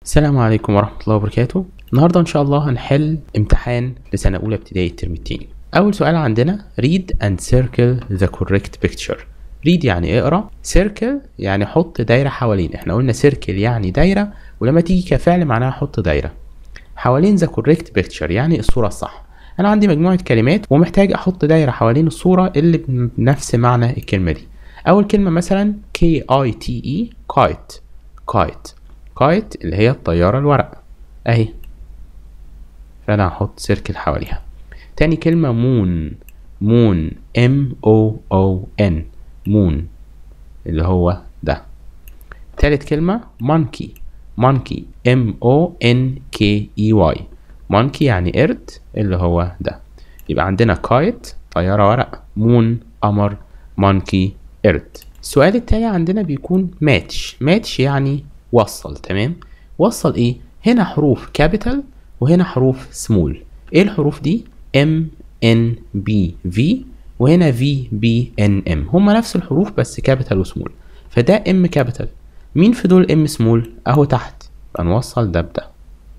السلام عليكم ورحمة الله وبركاته النهاردة إن شاء الله هنحل امتحان لسنة أولى ابتدائي الترم التاني أول سؤال عندنا read and circle the correct picture read يعني اقرا circle يعني حط دايرة حوالين احنا قلنا circle يعني دايرة ولما تيجي كفعل معناها حط دايرة حوالين the correct picture يعني الصورة الصح أنا عندي مجموعة كلمات ومحتاج أحط دايرة حوالين الصورة اللي بنفس معنى الكلمة دي أول كلمة مثلا K I T E kite kite kite اللي هي الطيارة الورق أهي فأنا هحط سيركل حواليها تاني كلمة مون مون M O O N مون اللي هو ده تالت كلمة monkey monkey M O N K E Y monkey يعني قرد اللي هو ده يبقى عندنا كايت طيارة ورق مون قمر monkey قرد السؤال التاني عندنا بيكون ماتش ماتش يعني وصل تمام وصل ايه هنا حروف كابيتال وهنا حروف سمول ايه الحروف دي ام ان بي في وهنا في بي ان ام هما نفس الحروف بس كابيتال وسمول فده ام كابيتال مين في دول ام سمول اهو تحت يبقى نوصل ده بده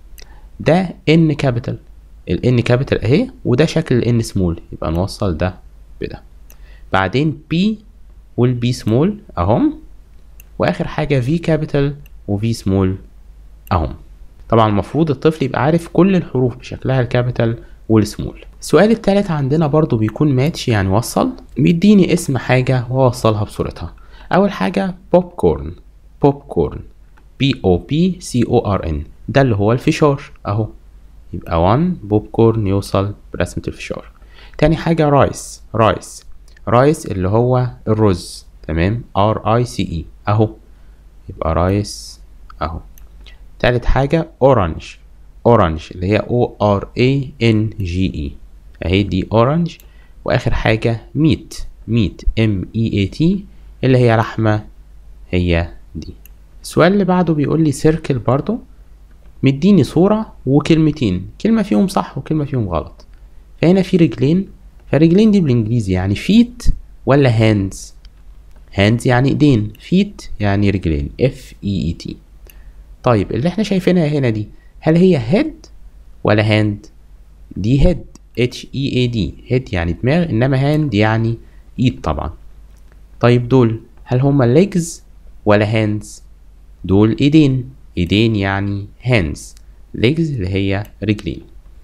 ده ان كابيتال الان كابيتال اهي وده شكل الان سمول يبقى نوصل ده بده بعدين بي والبي سمول اهم واخر حاجه في كابيتال وفي سمول اهم طبعا المفروض الطفل يبقى عارف كل الحروف بشكلها الكابيتال والسمول السؤال التالت عندنا برضو بيكون ماتش يعني وصل بيديني اسم حاجة ووصلها بصورتها أول حاجة بوب كورن بوب كورن بي او بي سي او ار ان ده اللي هو الفشار اهو يبقى 1 بوب كورن يوصل برسمة الفشار تاني حاجة رايس رايس رايس اللي هو الرز تمام ار اي سي اي اهو يبقى رايس اهو تالت حاجة اورانج اورانج اللي هي او ار اي ان جي اي اهي دي اورانج واخر حاجة ميت ميت ام اي اي تي اللي هي لحمة هي دي السؤال اللي بعده بيقول لي سيركل برضو مديني صورة وكلمتين كلمة فيهم صح وكلمة فيهم غلط فهنا في رجلين فالرجلين دي بالانجليزي يعني فيت ولا هاندز هاندز يعني ايدين فيت يعني رجلين اف اي اي تي طيب اللي احنا شايفينها هنا دي هل هي هيد ولا هاند دي هيد اتش اي اي دي هيد يعني دماغ انما هاند يعني ايد طبعا طيب دول هل هما legs ولا hands دول ايدين ايدين يعني hands legs اللي هي رجلين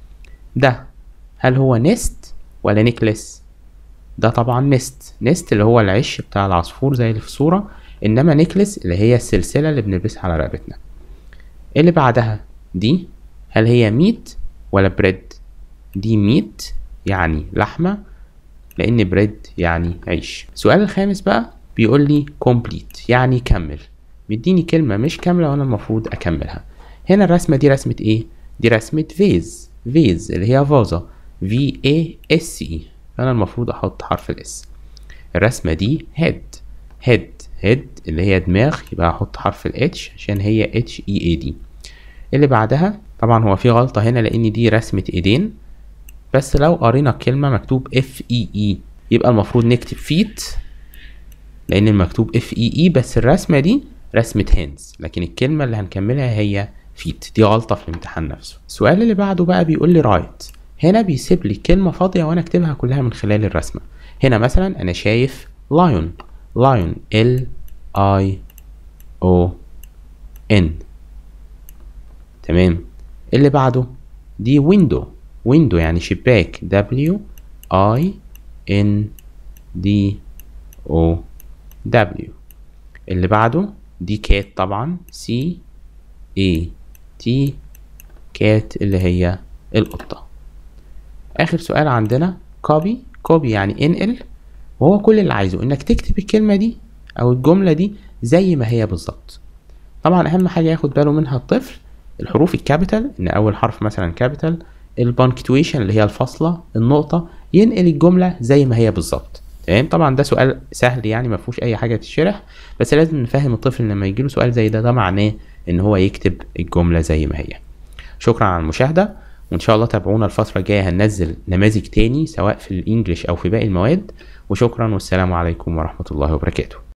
ده هل هو نست ولا نيكلس ده طبعا نست نست اللي هو العش بتاع العصفور زي اللي في الصورة انما نيكلس اللي هي السلسلة اللي بنلبسها على رقبتنا اللي بعدها دي هل هي ميت ولا بريد دي ميت يعني لحمة لان بريد يعني عيش السؤال الخامس بقى بيقول لي complete يعني كمل مديني كلمة مش كاملة وانا المفروض اكملها هنا الرسمة دي رسمة ايه دي رسمة فيز فيز اللي هي فازة V A S E فأنا المفروض أحط حرف الاس الرسمة دي head head head اللي هي دماغ يبقى أحط حرف الاتش عشان هي H E A D اللي بعدها طبعا هو في غلطة هنا لأن دي رسمة ايدين بس لو قرينا الكلمة مكتوب F E E يبقى المفروض نكتب feet لأن المكتوب F E E بس الرسمة دي رسمة hands لكن الكلمة اللي هنكملها هي feet دي غلطة في الامتحان نفسه السؤال اللي بعده بقى بيقول لي write هنا بيسيب لي كلمة فاضية وأنا أكتبها كلها من خلال الرسمة هنا مثلا أنا شايف lion lion L I O N تمام اللي بعده دي window window يعني شباك W I N D O W اللي بعده دي كات طبعا C A T كات اللي هي القطة اخر سؤال عندنا كوبي كوبي يعني انقل وهو كل اللي عايزه انك تكتب الكلمة دي او الجملة دي زي ما هي بالظبط طبعا اهم حاجة ياخد باله منها الطفل الحروف الكابيتال ان اول حرف مثلا كابيتال البانكتويشن اللي هي الفاصلة النقطة ينقل الجملة زي ما هي بالظبط تمام طبعا ده سؤال سهل يعني ما فيهوش اي حاجة تشرح بس لازم نفهم الطفل لما يجيله سؤال زي ده ده معناه ان هو يكتب الجملة زي ما هي شكرا على المشاهدة وان شاء الله تابعونا الفترة الجاية هننزل نماذج تاني سواء في الانجليش او في باقي المواد وشكرا والسلام عليكم ورحمة الله وبركاته